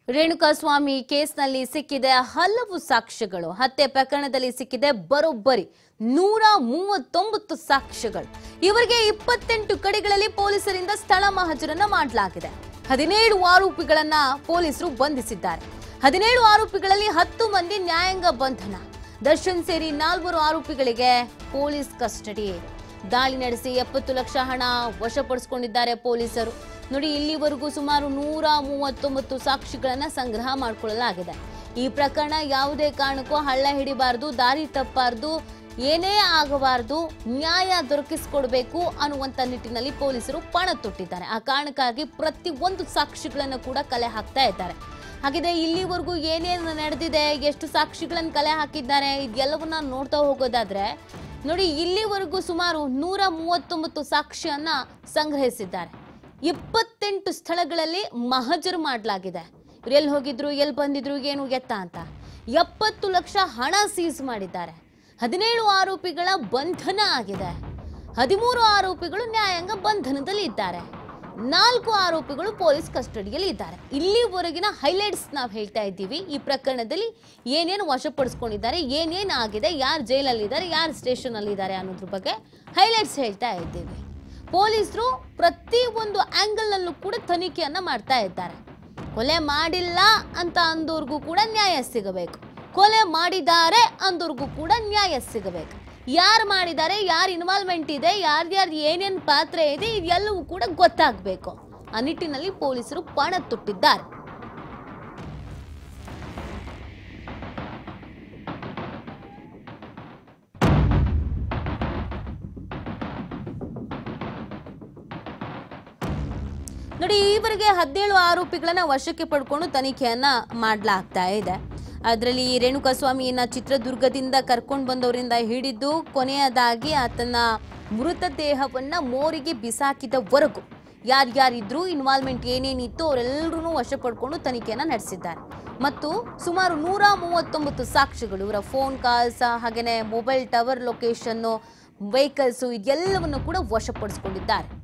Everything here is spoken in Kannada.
ರೇಣುಕಾಸ್ವಾಮಿ ಕೇಸ್ನಲ್ಲಿ ಸಿಕ್ಕಿದೆ ಹಲವು ಸಾಕ್ಷ್ಯಗಳು ಹತ್ಯೆ ಪ್ರಕರಣದಲ್ಲಿ ಸಿಕ್ಕಿದೆ ಬರೋಬ್ಬರಿ ನೂರ ಮೂವತ್ತೊಂಬತ್ತು ಸಾಕ್ಷ್ಯಗಳು ಇವರಿಗೆ ಇಪ್ಪತ್ತೆಂಟು ಕಡೆಗಳಲ್ಲಿ ಪೊಲೀಸರಿಂದ ಸ್ಥಳ ಮಹಜರನ್ನ ಮಾಡಲಾಗಿದೆ ಹದಿನೇಳು ಆರೋಪಿಗಳನ್ನ ಪೊಲೀಸರು ಬಂಧಿಸಿದ್ದಾರೆ ಹದಿನೇಳು ಆರೋಪಿಗಳಲ್ಲಿ ಹತ್ತು ಮಂದಿ ನ್ಯಾಯಾಂಗ ಬಂಧನ ದರ್ಶನ್ ಸೇರಿ ನಾಲ್ವರು ಆರೋಪಿಗಳಿಗೆ ಪೊಲೀಸ್ ಕಸ್ಟಡಿ ದಾಳಿ ನಡೆಸಿ ಎಪ್ಪತ್ತು ಲಕ್ಷ ಹಣ ವಶಪಡಿಸಿಕೊಂಡಿದ್ದಾರೆ ಪೊಲೀಸರು ನೋಡಿ ಇಲ್ಲಿವರೆಗೂ ಸುಮಾರು ನೂರ ಮೂವತ್ತೊಂಬತ್ತು ಸಾಕ್ಷಿಗಳನ್ನ ಸಂಗ್ರಹ ಮಾಡಿಕೊಳ್ಳಲಾಗಿದೆ ಈ ಪ್ರಕರಣ ಯಾವುದೇ ಕಾರಣಕ್ಕೂ ಹಳ್ಳ ಹಿಡಿಬಾರ್ದು ದಾರಿ ತಪ್ಪಬಾರ್ದು ಏನೇ ಆಗಬಾರ್ದು ನ್ಯಾಯ ದೊರಕಿಸಿಕೊಡ್ಬೇಕು ಅನ್ನುವಂತ ನಿಟ್ಟಿನಲ್ಲಿ ಪೊಲೀಸರು ಪಣ ತೊಟ್ಟಿದ್ದಾರೆ ಆ ಕಾರಣಕ್ಕಾಗಿ ಪ್ರತಿ ಒಂದು ಸಾಕ್ಷಿಗಳನ್ನು ಕೂಡ ಕಲೆ ಹಾಕ್ತಾ ಇದ್ದಾರೆ ಹಾಗಿದ್ರೆ ಇಲ್ಲಿವರೆಗೂ ಏನೇನು ನಡೆದಿದೆ ಎಷ್ಟು ಸಾಕ್ಷಿಗಳನ್ನು ಕಲೆ ಹಾಕಿದ್ದಾರೆ ಇದೆಲ್ಲವನ್ನ ನೋಡ್ತಾ ಹೋಗೋದಾದ್ರೆ ನೋಡಿ ಇಲ್ಲಿವರೆಗೂ ಸುಮಾರು ನೂರ ಮೂವತ್ತೊಂಬತ್ತು ಸಾಕ್ಷ್ಯನ್ನ ಸಂಗ್ರಹಿಸಿದ್ದಾರೆ ಇಪ್ಪತ್ತೆಂಟು ಸ್ಥಳಗಳಲ್ಲಿ ಮಹಜರು ಮಾಡಲಾಗಿದೆ ಇವ್ರು ಎಲ್ಲಿ ಹೋಗಿದ್ರು ಎಲ್ಲಿ ಬಂದಿದ್ರು ಏನು ಎತ್ತ ಅಂತ ಎಪ್ಪತ್ತು ಲಕ್ಷ ಹಣ ಸೀಸ್ ಮಾಡಿದ್ದಾರೆ ಹದಿನೇಳು ಆರೋಪಿಗಳ ಬಂಧನ ಆಗಿದೆ ಹದಿಮೂರು ಆರೋಪಿಗಳು ನ್ಯಾಯಾಂಗ ಬಂಧನದಲ್ಲಿ ಇದ್ದಾರೆ ನಾಲ್ಕು ಆರೋಪಿಗಳು ಪೊಲೀಸ್ ಕಸ್ಟಡಿಯಲ್ಲಿ ಇದ್ದಾರೆ ಇಲ್ಲಿವರೆಗಿನ ಹೈಲೈಟ್ಸ್ ನಾವು ಹೇಳ್ತಾ ಇದ್ದೀವಿ ಈ ಪ್ರಕರಣದಲ್ಲಿ ಏನೇನು ವಶಪಡಿಸ್ಕೊಂಡಿದ್ದಾರೆ ಏನೇನು ಆಗಿದೆ ಯಾರು ಜೈಲಲ್ಲಿದ್ದಾರೆ ಯಾರು ಸ್ಟೇಷನ್ ಇದ್ದಾರೆ ಅನ್ನೋದ್ರ ಬಗ್ಗೆ ಹೈಲೈಟ್ಸ್ ಹೇಳ್ತಾ ಇದ್ದೀವಿ ಪೊಲೀಸರು ಪ್ರತಿ ಒಂದು ಆಂಗಲ್ನಲ್ಲೂ ಕೂಡ ತನಿಖೆಯನ್ನ ಮಾಡ್ತಾ ಇದ್ದಾರೆ ಕೊಲೆ ಮಾಡಿಲ್ಲ ಅಂತ ಅಂದೋರ್ಗೂ ಕೂಡ ನ್ಯಾಯ ಸಿಗಬೇಕು ಕೊಲೆ ಮಾಡಿದ್ದಾರೆ ಅಂದೋರ್ಗೂ ಕೂಡ ನ್ಯಾಯ ಸಿಗಬೇಕು ಯಾರು ಮಾಡಿದ್ದಾರೆ ಯಾರು ಇನ್ವಾಲ್ವ್ಮೆಂಟ್ ಇದೆ ಯಾರ್ಯಾರು ಏನೇನು ಪಾತ್ರ ಇದೆ ಇದೆಲ್ಲವೂ ಕೂಡ ಗೊತ್ತಾಗಬೇಕು ಆ ನಿಟ್ಟಿನಲ್ಲಿ ಪೊಲೀಸರು ಪಣ ತೊಟ್ಟಿದ್ದಾರೆ ನೋಡಿ ಈವರೆಗೆ ಹದಿನೇಳು ಆರೋಪಿಗಳನ್ನ ವಶಕ್ಕೆ ಪಡ್ಕೊಂಡು ತನಿಖೆಯನ್ನ ಮಾಡಲಾಗ್ತಾ ಇದೆ ಅದರಲ್ಲಿ ರೇಣುಕಾಸ್ವಾಮಿಯನ್ನ ಚಿತ್ರದುರ್ಗದಿಂದ ಕರ್ಕೊಂಡು ಬಂದವರಿಂದ ಹಿಡಿದು ಕೊನೆಯದಾಗಿ ಆತನ ಮೃತದೇಹವನ್ನ ಮೋರಿಗೆ ಬಿಸಾಕಿದವರೆಗೂ ಯಾರ್ಯಾರಿದ್ರು ಇನ್ವಾಲ್ವ್ಮೆಂಟ್ ಏನೇನಿತ್ತು ಅವರೆಲ್ಲರೂ ವಶ ಪಡ್ಕೊಂಡು ತನಿಖೆಯನ್ನ ನಡೆಸಿದ್ದಾರೆ ಮತ್ತು ಸುಮಾರು ನೂರ ಮೂವತ್ತೊಂಬತ್ತು ಸಾಕ್ಷಿಗಳು ಇವರ ಫೋನ್ ಕಾಲ್ಸ್ ಹಾಗೆಯೇ ಮೊಬೈಲ್ ಟವರ್ ಲೊಕೇಶನ್ನು ವೆಹಿಕಲ್ಸು ಇದೆಲ್ಲವನ್ನು ಕೂಡ ವಶಪಡಿಸಿಕೊಂಡಿದ್ದಾರೆ